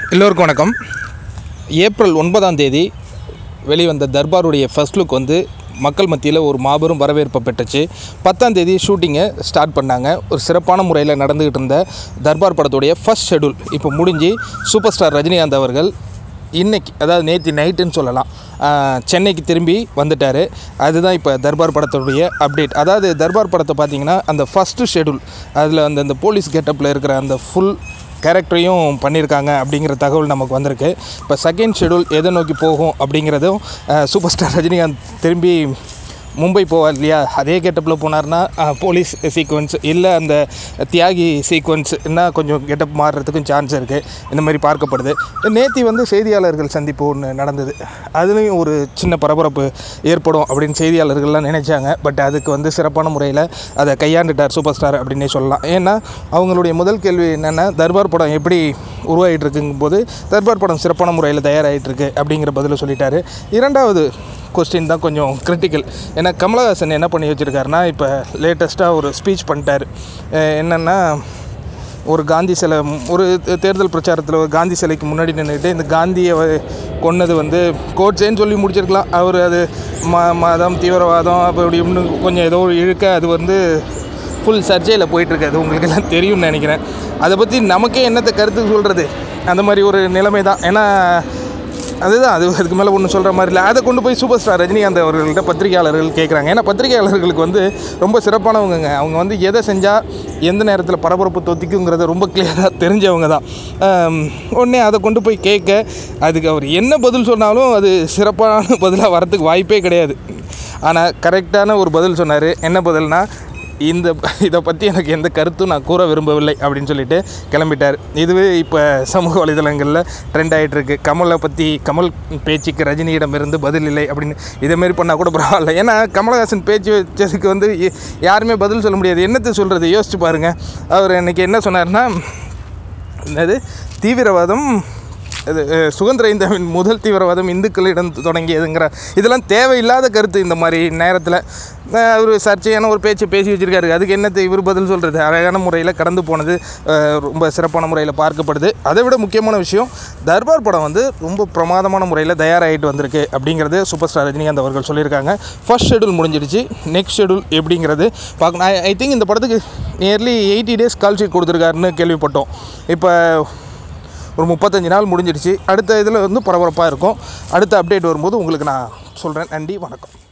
எல்லோருக்கும் வணக்கம் ஏப்ரல் ஒன்பதாம் தேதி வெளிவந்த தர்பாருடைய ஃபர்ஸ்ட் லுக் வந்து மக்கள் மத்தியில் ஒரு மாபெரும் வரவேற்பை பெற்றுச்சு பத்தாம் தேதி ஷூட்டிங்கை ஸ்டார்ட் பண்ணாங்க ஒரு சிறப்பான முறையில் நடந்துக்கிட்டு இருந்த தர்பார் படத்துடைய ஃபர்ஸ்ட் ஷெடியூல் இப்போ முடிஞ்சு சூப்பர் ஸ்டார் ரஜினிகாந்த் அவர்கள் இன்னைக்கு அதாவது நேற்று நைட்டுன்னு சொல்லலாம் ஆஹ், சென்னைக்கு திரும்பி வந்துட்டார் அதுதான் இப்போ தர்பார் படத்துடைய அப்டேட் அதாவது தர்பார் படத்தை பார்த்தீங்கன்னா அந்த ஃபஸ்ட்டு ஷெடியூல் அதில் அந்த அந்த போலீஸ் கெட்டப்பில் இருக்கிற அந்த ஃபுல் கேரக்டரையும் பண்ணியிருக்காங்க அப்படிங்கிற தகவல் நமக்கு வந்திருக்கு இப்போ செகண்ட் ஷெடியூல் எதை நோக்கி போகும் அப்படிங்கிறதும் ஆஹ், சூப்பர் ஸ்டார் ரஜினிகாந்த் திரும்பி மும்பை போவார் இல்லையா அதே கெட்டப்பில் போனார்னா அஹ், போலீஸ் சீக்வன்ஸ் இல்லை அந்த தியாகி சீக்வன்ஸ் இன்னும் கொஞ்சம் கெட்டப் மாறுறதுக்கும் சான்ஸ் இருக்குது இந்த மாதிரி பார்க்கப்படுது நேத்தி வந்து செய்தியாளர்கள் சந்திப்பு ஒன்று நடந்தது அதுலேயும் ஒரு சின்ன பரபரப்பு ஏற்படும் அப்படின்னு செய்தியாளர்கள்லாம் நினைச்சாங்க பட் அதுக்கு வந்து சிறப்பான முறையில் அதை கையாண்டுட்டார் சூப்பர் ஸ்டார் அப்படின்னே சொல்லலாம் ஏன்னா அவங்களுடைய முதல் கேள்வி என்னென்னா தர்பார் படம் எப்படி உருவாகிட்டு இருக்குங்கும் போது தர்பார் படம் சிறப்பான முறையில் தயாராகிட்டு இருக்கு அப்படிங்கிற பதிலை சொல்லிட்டாரு இரண்டாவது கொஸ்டின் தான் கொஞ்சம் கிரிட்டிக்கல் ஏன்னா கமலஹாசன் என்ன பண்ணி வச்சுருக்காருன்னா இப்போ லேட்டஸ்ட்டாக ஒரு ஸ்பீச் பண்ணிட்டார் என்னென்னா ஒரு காந்தி சிலை ஒரு தே- தேர்தல் பிரச்சாரத்தில் ஒரு காந்தி சிலைக்கு முன்னாடி நின்றுட்டு இந்த காந்தியை வ- கொன்னது வந்து கோட்ஸேன்னு சொல்லி முடிச்சிருக்கலாம் அவர் அது ம மதம் தீவிரவாதம் அப்போ இப்படி இன்னும் கொஞ்சம் ஏதோ ஒரு இழுக்க அது வந்து ஃபுல் சர்ச்சையில் போயிட்டுருக்கு அது உங்களுக்கு எல்லாம் தெரியும்னு நினைக்கிறேன் அதை பற்றி நமக்கே என்னத்தை கருத்து சொல்கிறது அந்த மாதிரி ஒரு நிலைமை தான் ஏன்னா அதுதான் அது அதுக்கு மேலே ஒன்றும் சொல்கிற மாதிரி இல்லை அதை கொண்டு போய் சூப்பர் ஸ்டார் ரஜினிகாந்த் அவர்கள்ட்ட பத்திரிகையாளர்கள் கேட்குறாங்க ஏன்னா பத்திரிகையாளர்களுக்கு வந்து ரொம்ப சிறப்பானவங்கங்க அவங்க வந்து எதை செஞ்சால் எந்த நேரத்தில் பரபரப்பு தொத்திக்குங்கிறத ரொம்ப கிளியராக தெரிஞ்சவங்க தான் ஆம், உடனே அதை கொண்டு போய் கேட்க அதுக்கு அவர் என்ன பதில் சொன்னாலும் அது சிறப்பான பதிலாக வரத்துக்கு வாய்ப்பே கிடையாது ஆனால் கரெக்டான ஒரு பதில் சொன்னார் என்ன பதில்னா இந்த இதை பற்றி எனக்கு எந்த கருத்தும் நான் கூற விரும்பவில்லை அப்படின்னு சொல்லிட்டு கிளம்பிட்டார் இதுவே இப்போ சமூக வலைதளங்களில் ட்ரெண்ட் ஆகிட்டு இருக்கு கமலை பற்றி கமல் பேச்சுக்கு ரஜினியிடமிருந்து பதில் இல்லை அப்படின்னு இதேமாரி பண்ணால் கூட பரவாயில்ல ஏன்னா கமலஹாசன் பேச்சு வச்சதுக்கு வந்து ய- யாருமே பதில் சொல்ல முடியாது என்னத்தை சொல்கிறது யோசிச்சு பாருங்கள் அவர் இன்னைக்கு என்ன சொன்னார்னா என்னது தீவிரவாதம் இது அஹ், சுதந்திர இந்தியாவின் முதல் தீவிரவாதம் இந்துக்களிடம் தொடங்கியதுங்கிற இதெல்லாம் தேவையில்லாத கருத்து இந்த மாதிரி நேரத்தில் ஒரு சர்ச்சையான ஒரு பேச்சு பேசி வச்சிருக்காரு அதுக்கு என்னத்தை இவர் பதில் சொல்கிறது அழகான முறையில் கடந்து போனது அஹ், ரொம்ப சிறப்பான முறையில் பார்க்கப்படுது அதை விட முக்கியமான விஷயம் தர்பார் படம் வந்து ரொம்ப பிரமாதமான முறையில் தயாராகிட்டு வந்திருக்கு அப்படிங்கிறது சூப்பர் ஸ்டார் ரஜினிகாந்த் அவர்கள் சொல்லியிருக்காங்க ஃபர்ஸ்ட் ஷெடியூல் முடிஞ்சிடுச்சு நெக்ஸ்ட் ஷெடியூல் எப்படிங்கிறது பார்க்கணும் ஐ திங்க் இந்த படத்துக்கு nearly eighty days call sheet கொடுத்துருக்காருன்னு கேள்விப்பட்டோம் இப்போ ஒரு முப்பத்தஞ்சு நாள் முடிஞ்சிடுச்சு அடுத்த இதில் வந்து பரபரப்பாக இருக்கும் அடுத்த அப்டேட் வரும்போது உங்களுக்கு நான் சொல்கிறேன் நன்றி வணக்கம்